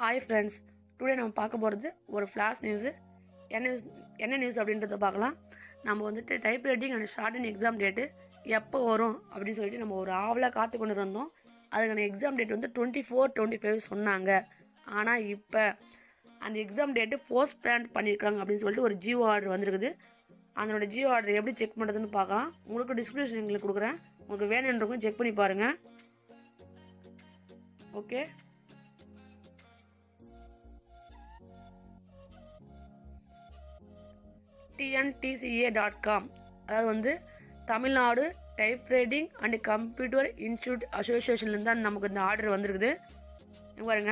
hi friends today நம்ம பார்க்க போகிறது ஒரு ஃப்ளாஷ் நியூஸு என்ன நியூஸ் என்ன நியூஸ் அப்படின்றத பார்க்கலாம் நம்ம வந்துட்டு type writing and short and exam date எப்போ வரும் அப்படின்னு சொல்லிட்டு நம்ம ஒரு ஆவலாக காத்து கொண்டு இருந்தோம் அதுக்கான எக்ஸாம் டேட் வந்து டுவெண்ட்டி ஃபோர் டுவெண்ட்டி ஃபைவ் சொன்னாங்க ஆனால் இப்போ அந்த எக்ஸாம் டேட்டு போஸ்ட் பேன் பண்ணியிருக்காங்க அப்படின்னு சொல்லிட்டு ஒரு ஜியோ ஆர்டர் வந்திருக்குது அதனோட ஜியோ ஆர்டர் எப்படி செக் பண்ணுறதுன்னு பார்க்கலாம் உங்களுக்கு டிஸ்கிரிப்ஷன் எங்களுக்கு கொடுக்குறேன் உங்களுக்கு வேணுன்றவங்க செக் பண்ணி பாருங்கள் ஓகே டிஎன்டிசிஏ டாட் காம் அதாவது வந்து Tamil Nadu type writing and computer institute அசோசியேஷன்லேருந்து தான் நமக்கு இந்த ஆர்டர் வந்திருக்குது இங்க பாருங்க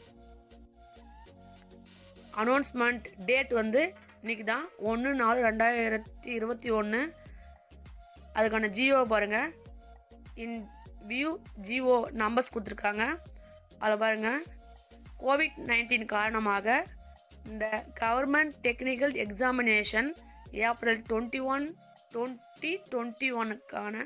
அனௌன்ஸ்மெண்ட் டேட் வந்து இன்னைக்கு தான் ஒன்று நாலு ரெண்டாயிரத்தி இருபத்தி ஒன்று அதுக்கான ஜியோ பாருங்கள் இன் வியூ ஜிஓ நம்பர்ஸ் கொடுத்துருக்காங்க அதில் பாருங்கள் கோவிட் நைன்டீன் காரணமாக இந்த government technical examination April twenty one twenty twenty ஒனுக்கான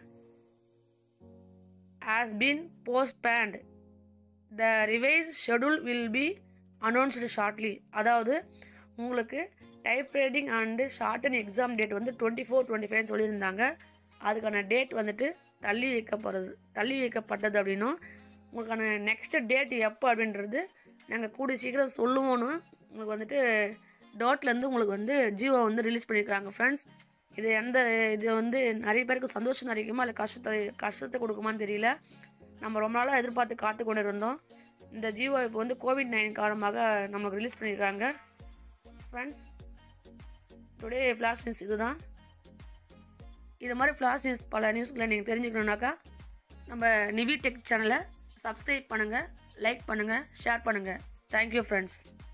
has been postponed the revise schedule will be announced shortly அதாவது உங்களுக்கு type writing and short and exam date வந்து twenty four twenty five சொல்லியிருந்தாங்க அதுக்கான date வந்துட்டு தள்ளி வைக்கப்படுறது தள்ளி வைக்கப்பட்டது அப்படின்னும் உங்களுக்கான நெக்ஸ்ட் டேட் எப்போ அப்படின்றது நாங்கள் கூடிய சீக்கிரம் சொல்லுவோன்னு உங்களுக்கு வந்துட்டு டோட்லேருந்து உங்களுக்கு வந்து ஜியோ வந்து ரிலீஸ் பண்ணியிருக்காங்க ஃப்ரெண்ட்ஸ் இது எந்த இது வந்து நிறைய பேருக்கு சந்தோஷம் நிறைக்குமா இல்லை கஷ்டத்தை கஷ்டத்தை கொடுக்குமான்னு தெரியல நம்ம ரொம்ப நாளாக எதிர்பார்த்து காத்து கொண்டு இருந்தோம் இந்த ஜியோ இப்போ வந்து கோவிட் நைன் காரணமாக நம்மளுக்கு ரிலீஸ் பண்ணியிருக்காங்க ஃப்ரெண்ட்ஸ் டுடே ஃப்ளாஷ் நியூஸ் இதுதான் இது மாதிரி ஃப்ளாஷ் நியூஸ் பல நியூஸ்களை நீங்கள் தெரிஞ்சுக்கணுன்னாக்கா நம்ம நிவி டெக் சேனலை சப்ஸ்கிரைப் பண்ணுங்கள் லைக் பண்ணுங்கள் ஷேர் பண்ணுங்கள் தேங்க்யூ ஃப்ரெண்ட்ஸ்